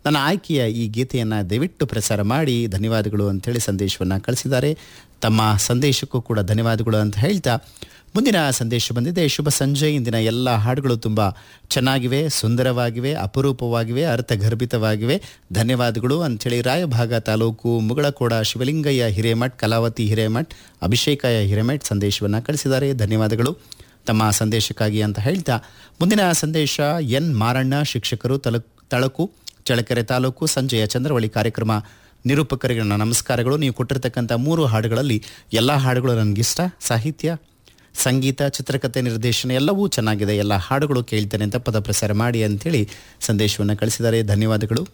ನನ್ನ ಆಯ್ಕೆಯ ಈ ಗೀತೆಯನ್ನು ದಯವಿಟ್ಟು ಪ್ರಸಾರ ಮಾಡಿ ಧನ್ಯವಾದಗಳು ಅಂತೇಳಿ ಸಂದೇಶವನ್ನು ಕಳಿಸಿದ್ದಾರೆ ತಮ್ಮ ಸಂದೇಶಕ್ಕೂ ಕೂಡ ಧನ್ಯವಾದಗಳು ಅಂತ ಹೇಳ್ತಾ ಮುಂದಿನ ಸಂದೇಶ ಬಂದಿದೆ ಶುಭ ಸಂಜೆ ಇಂದಿನ ಎಲ್ಲ ಹಾಡುಗಳು ತುಂಬ ಚೆನ್ನಾಗಿವೆ ಸುಂದರವಾಗಿವೆ ಅಪರೂಪವಾಗಿವೆ ಅರ್ಥಗರ್ಭಿತವಾಗಿವೆ ಧನ್ಯವಾದಗಳು ಅಂಥೇಳಿ ರಾಯಭಾಗ ತಾಲೂಕು ಮುಗಳಕೋಡ ಶಿವಲಿಂಗಯ್ಯ ಹಿರೇಮಠ್ ಕಲಾವತಿ ಹಿರೇಮಠ್ ಅಭಿಷೇಕಯ್ಯ ಹಿರೇಮಠ್ ಸಂದೇಶವನ್ನು ಕಳಿಸಿದ್ದಾರೆ ಧನ್ಯವಾದಗಳು ತಮ್ಮ ಸಂದೇಶಕ್ಕಾಗಿ ಅಂತ ಹೇಳ್ತಾ ಮುಂದಿನ ಸಂದೇಶ ಎನ್ ಮಾರಣ್ಣ ಶಿಕ್ಷಕರು ತಲುಕ್ ತಳಕು ಚಳ್ಳಕೆರೆ ತಾಲೂಕು ಸಂಜೆಯ ಚಂದ್ರವಳಿ ಕಾರ್ಯಕ್ರಮ ನಿರೂಪಕರಿಗೆ ನನ್ನ ನಮಸ್ಕಾರಗಳು ನೀವು ಕೊಟ್ಟಿರ್ತಕ್ಕಂಥ ಮೂರು ಹಾಡುಗಳಲ್ಲಿ ಎಲ್ಲ ಹಾಡುಗಳು ನನಗಿಷ್ಟ ಸಾಹಿತ್ಯ ಸಂಗೀತ ಚಿತ್ರಕಥೆ ನಿರ್ದೇಶನ ಎಲ್ಲವೂ ಚೆನ್ನಾಗಿದೆ ಎಲ್ಲ ಹಾಡುಗಳು ಕೇಳ್ತೇನೆ ಅಂತ ಪದ ಪ್ರಸಾರ ಮಾಡಿ ಅಂಥೇಳಿ ಸಂದೇಶವನ್ನು ಕಳಿಸಿದ್ದಾರೆ ಧನ್ಯವಾದಗಳು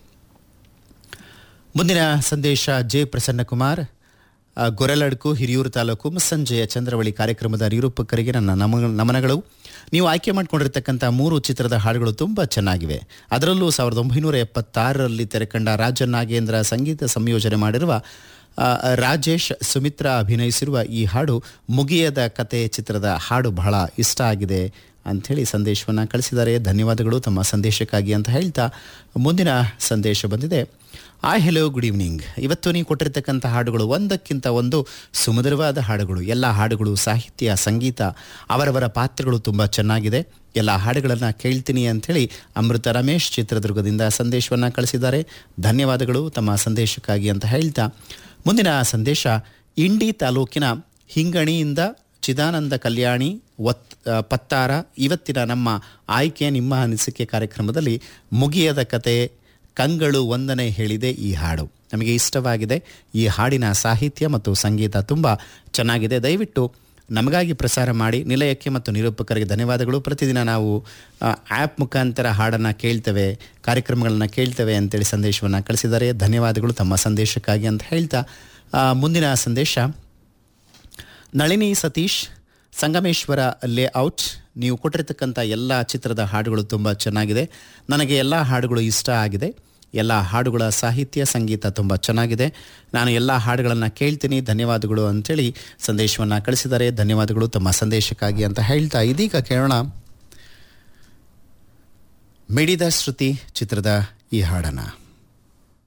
ಮುಂದಿನ ಸಂದೇಶ ಜೆ ಪ್ರಸನ್ನಕುಮಾರ್ ಆ, ಗೊರಲಡ್ಕು ಹಿರಿಯೂರು ತಾಲೂಕು ಮುಸ್ಸಂಜೆಯ ಚಂದ್ರವಳಿ ಕಾರ್ಯಕ್ರಮದ ನಿರೂಪಕರಿಗೆ ನನ್ನ ನಮ ನಮನಗಳು ನೀವು ಆಯ್ಕೆ ಮಾಡಿಕೊಂಡಿರ್ತಕ್ಕಂಥ ಮೂರು ಚಿತ್ರದ ಹಾಡುಗಳು ತುಂಬ ಚೆನ್ನಾಗಿವೆ ಅದರಲ್ಲೂ ಸಾವಿರದ ಒಂಬೈನೂರ ಎಪ್ಪತ್ತಾರರಲ್ಲಿ ತೆರೆಕಂಡ ರಾಜ ನಾಗೇಂದ್ರ ಸಂಗೀತ ಸಂಯೋಜನೆ ಮಾಡಿರುವ ಆ, ರಾಜೇಶ್ ಸುಮಿತ್ರಾ ಅಭಿನಯಿಸಿರುವ ಈ ಹಾಡು ಮುಗಿಯದ ಕತೆ ಚಿತ್ರದ ಹಾಡು ಬಹಳ ಇಷ್ಟ ಆಗಿದೆ ಅಂಥೇಳಿ ಸಂದೇಶವನ್ನು ಕಳಿಸಿದ್ದಾರೆ ಧನ್ಯವಾದಗಳು ತಮ್ಮ ಸಂದೇಶಕ್ಕಾಗಿ ಅಂತ ಹೇಳ್ತಾ ಮುಂದಿನ ಸಂದೇಶ ಬಂದಿದೆ ಆಯ್ ಹೆಲೋ ಗುಡ್ ಈವ್ನಿಂಗ್ ಇವತ್ತು ನೀವು ಕೊಟ್ಟಿರ್ತಕ್ಕಂಥ ಹಾಡುಗಳು ಒಂದಕ್ಕಿಂತ ಒಂದು ಸುಮಧುರವಾದ ಹಾಡುಗಳು ಎಲ್ಲ ಹಾಡುಗಳು ಸಾಹಿತ್ಯ ಸಂಗೀತ ಅವರವರ ಪಾತ್ರಗಳು ತುಂಬ ಚೆನ್ನಾಗಿದೆ ಎಲ್ಲ ಹಾಡುಗಳನ್ನು ಕೇಳ್ತೀನಿ ಅಂಥೇಳಿ ಅಮೃತ ರಮೇಶ್ ಚಿತ್ರದುರ್ಗದಿಂದ ಸಂದೇಶವನ್ನು ಕಳಿಸಿದ್ದಾರೆ ಧನ್ಯವಾದಗಳು ತಮ್ಮ ಸಂದೇಶಕ್ಕಾಗಿ ಅಂತ ಹೇಳ್ತಾ ಮುಂದಿನ ಸಂದೇಶ ಇಂಡಿ ತಾಲೂಕಿನ ಹಿಂಗಣಿಯಿಂದ ಚಿದಾನಂದ ಕಲ್ಯಾಣಿ ಒತ್ ಆ, ಪತ್ತಾರ ಇವತ್ತಿನ ನಮ್ಮ ಆಯ್ಕೆ ನಿಮ್ಮ ಅನಿಸಿಕೆ ಕಾರ್ಯಕ್ರಮದಲ್ಲಿ ಮುಗಿಯದ ಕತೆ ಕಂಗಳು ವಂದನೆ ಹೇಳಿದೆ ಈ ಹಾಡು ನಮಗೆ ಇಷ್ಟವಾಗಿದೆ ಈ ಹಾಡಿನ ಸಾಹಿತ್ಯ ಮತ್ತು ಸಂಗೀತ ತುಂಬ ಚೆನ್ನಾಗಿದೆ ದಯವಿಟ್ಟು ನಮಗಾಗಿ ಪ್ರಸಾರ ಮಾಡಿ ನಿಲಯಕ್ಕೆ ಮತ್ತು ನಿರೂಪಕರಿಗೆ ಧನ್ಯವಾದಗಳು ಪ್ರತಿದಿನ ನಾವು ಆ್ಯಪ್ ಮುಖಾಂತರ ಹಾಡನ್ನು ಕೇಳ್ತೇವೆ ಕಾರ್ಯಕ್ರಮಗಳನ್ನು ಕೇಳ್ತೇವೆ ಅಂತೇಳಿ ಸಂದೇಶವನ್ನು ಕಳಿಸಿದ್ದಾರೆ ಧನ್ಯವಾದಗಳು ತಮ್ಮ ಸಂದೇಶಕ್ಕಾಗಿ ಅಂತ ಹೇಳ್ತಾ ಆ, ಮುಂದಿನ ಸಂದೇಶ ನಳಿನಿ ಸತೀಶ್ ಸಂಗಮೇಶ್ವರ ಲೇಔಟ್ ನೀವು ಕೊಟ್ಟಿರ್ತಕ್ಕಂಥ ಎಲ್ಲ ಚಿತ್ರದ ಹಾಡುಗಳು ತುಂಬ ಚೆನ್ನಾಗಿದೆ ನನಗೆ ಎಲ್ಲ ಹಾಡುಗಳು ಇಷ್ಟ ಆಗಿದೆ ಎಲ್ಲ ಹಾಡುಗಳ ಸಾಹಿತ್ಯ ಸಂಗೀತ ತುಂಬ ಚೆನ್ನಾಗಿದೆ ನಾನು ಎಲ್ಲ ಹಾಡುಗಳನ್ನು ಕೇಳ್ತೀನಿ ಧನ್ಯವಾದಗಳು ಅಂಥೇಳಿ ಸಂದೇಶವನ್ನು ಕಳಿಸಿದ್ದಾರೆ ಧನ್ಯವಾದಗಳು ತಮ್ಮ ಸಂದೇಶಕ್ಕಾಗಿ ಅಂತ ಹೇಳ್ತಾ ಇದೀಗ ಕೇಳೋಣ ಮಿಡಿದ ಶ್ರುತಿ ಚಿತ್ರದ ಈ ಹಾಡನ್ನು